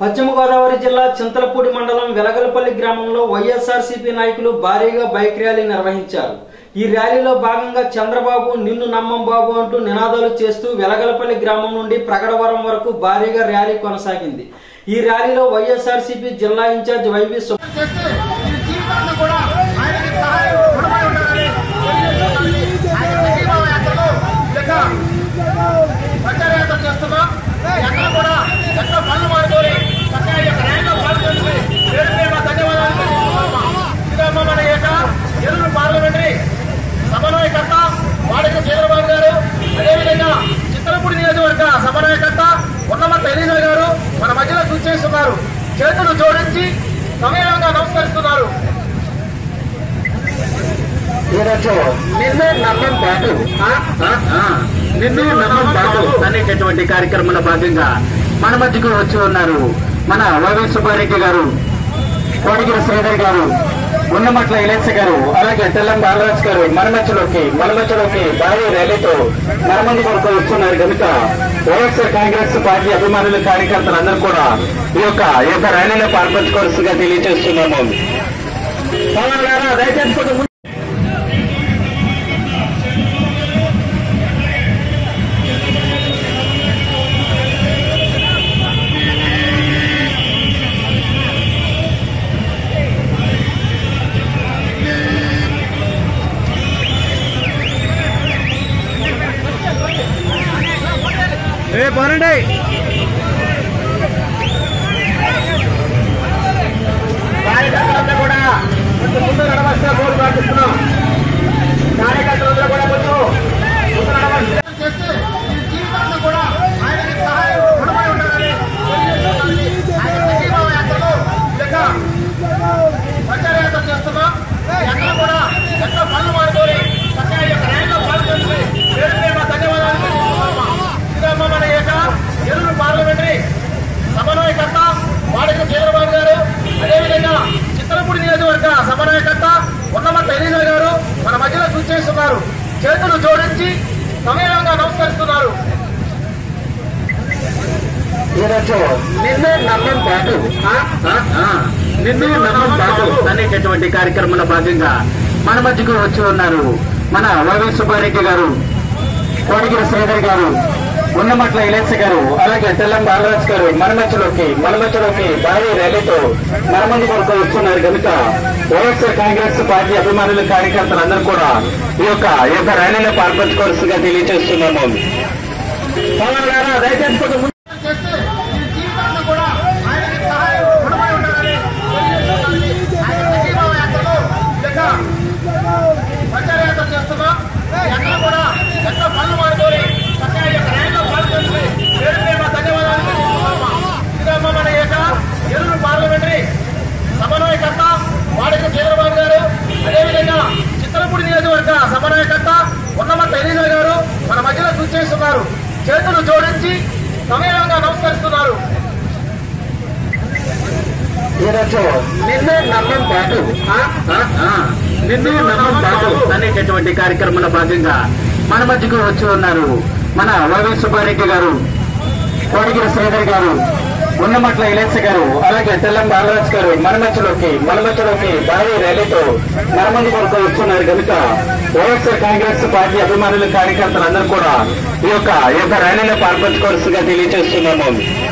పశ్చిమ గోదావరి జిల్లా చింతలపూడి మండలం వెలగలపల్లి గ్రామంలో వైఎస్ఆర్సీపీ నాయకులు భారీగా బైక్ ర్యాలీ నిర్వహించారు ఈ ర్యాలీలో భాగంగా చంద్రబాబు నిన్ను నమ్మం బాబు అంటూ నినాదాలు చేస్తూ వెలగలపల్లి గ్రామం నుండి ప్రగడవరం వరకు భారీగా ర్యాలీ కొనసాగింది ఈ ర్యాలీలో వైఎస్ఆర్సీపీ జిల్లా ఇన్ఛార్జ్ వైవి సు- చేస్తే ఈ జీవితాన్ని కూడా ఆయనకి సహాయం రుణపడి ఉండాలని తెలియజేయడానికి ఆయన సంఘీభావ యాత్రలో ఇక ప్రచార యాత్ర చేస్తున్నాం ఎక్కడ కూడా ఎక్కడ పనులు మానుకొని చక్కగా ఈ యొక్క ర్యాలీలో పాల్గొని పేరు పేరు ధన్యవాదాలు తెలియజేస్తున్నాము ఇదమ్మ మన యొక్క ఎల్లు పార్లమెంటరీ సమన్వయకర్త వాడిక చంద్రబాబు గారు అదేవిధంగా చిత్తలపూడి నియోజకవర్గ సమన్వయకర్త ఉన్నమత ఎలీజా గారు మన మధ్యలో చూసేస్తున్నారు చేతులు జోడించి సమయంగా నమస్కరిస్తున్నారు ఈరోజు నిన్ను నమ్మం బాబు ఆ, ఆ, ఆ. నిన్ను నమ్మం బాబు అనేటటువంటి కార్యక్రమంలో భాగంగా మన మధ్యకు వచ్చి ఉన్నారు మన వైవి సుబ్బారెడ్డి గారు కోడిగిరి శ్రీధర్ గారు ఉన్నమట్ల ఇలేస గారు అలాగే తెల్లం బాలరాజ్ గారు మన మధ్యలోకి మన మధ్యలోకి భారీ ర్యాలీతో మన మంది కొరకు వస్తున్నారు కనుక వైఎస్ఆర్ కాంగ్రెస్ పార్టీ అభిమానులు కార్యకర్తలు అందరూ కూడా ఈ యొక్క ఈ యొక్క ర్యాలీలో పాల్పంచుకోవాల్సిందిగా తెలియజేస్తున్నాము పవన్ గారు దయచేసి కొంచెం ముందు- కార్యకర్తలందరూ కూడా కొంచెం ముందు నడవలసిన కోరి ప్రార్థిస్తున్నాం కార్యకర్తలందరూ కూడా కొంచెం ముందు నడవలసిన చేస్తే ఈ జీవితాన్ని కూడా ఆయనకి సహాయం రుణపడి ఉండాలని తెలియజేయడానికి ఆయన సంఘీభావ యాత్రలో ఇక ప్రచార యాత్ర చేస్తున్నాం ఎక్కడ కూడా ఎక్కడ పనులు మానుకొని చక్కగా ఈ యొక్క ర్యాలీలో పాల్గొని పేరు పేరు ధన్యవాదాలు తెలియజేస్తున్నాము ఇదమ్మ మన యొక్క ఎల్లు పార్లమెంటరీ సమన్వయకర్త వాడిక చంద్రబాబు గారు అదేవిధంగా చిత్తలపూడి నియోజకవర్గ సమన్వయకర్త ఉన్నమత ఎలీజా గారు మన మధ్యలో చూసేస్తున్నారు చేతులు జోడించి సమయంగా నమస్కరిస్తున్నారు ఈరోజు నిన్ను నమ్మం బాబు ఆ, ఆ, ఆ. నిన్ను నమ్మం బాబు అనేటటువంటి కార్యక్రమంలో భాగంగా మన మధ్యకు వచ్చి ఉన్నారు మన వైవి సుబ్బారెడ్డి గారు కోడిగిరి శ్రీధర్ గారు ఉన్నమట్ల ఇలేస గారు అలాగే తెల్లం బాలరాజ్ గారు మన మధ్యలోకి మన మధ్యలోకి భారీ ర్యాలీతో మన మంది కొరకు వస్తున్నారు కనుక వైఎస్ఆర్ కాంగ్రెస్ పార్టీ అభిమానులు కార్యకర్తలు అందరూ కూడా ఈ యొక్క ఈ యొక్క ర్యాలీలో పాల్పంచుకోవాల్సిందిగా తెలియజేస్తున్నాము పవన్ గారు దయచేసి కొంచెం ముందు- చేస్తే ఈ జీవితాన్ని కూడా ఆయనకి సహాయం రుణపడి ఉండాలని తెలియజేయడానికి ఆయన సంఘీభావ యాత్రలో ఇక ప్రచార యాత్ర చేస్తున్నాం ఎక్కడ కూడా ఎక్కడ పనులు మానుకొని చక్కగా ఈ యొక్క ర్యాలీలో పాల్గొని పేరు పేరు ధన్యవాదాలు తెలియజేస్తున్నాము ఇదమ్మ మన యొక్క ఎల్లు పార్లమెంటరీ సమన్వయకర్త వాడిక చంద్రబాబు గారు అదేవిధంగా చిత్తలపూడి నియోజకవర్గ సమన్వయకర్త ఉన్నమత ఎలీజా గారు మన మధ్యలో చూసేస్తున్నారు చేతులు జోడించి సమయంగా నమస్కరిస్తున్నారు ఈరోజు నిన్ను నమ్మం బాబు ఆ, ఆ, ఆ. నిన్ను నమ్మం బాబు అనేటటువంటి కార్యక్రమంలో భాగంగా మన మధ్యకు వచ్చి ఉన్నారు మన వైవి సుబ్బారెడ్డి గారు కోడిగిరి శ్రీధర్ గారు ఉన్నమట్ల ఇలేస గారు అలాగే తెల్లం బాలరాజ్ గారు మన మధ్యలోకి మన మధ్యలోకి భారీ ర్యాలీతో మన మంది కొరకు వస్తున్నారు కనుక వైఎస్ఆర్ కాంగ్రెస్ పార్టీ అభిమానులు కార్యకర్తలు అందరూ కూడా ఈ యొక్క ఈ యొక్క ర్యాలీలో పాల్పంచుకోవాల్సిందిగా తెలియజేస్తున్నాము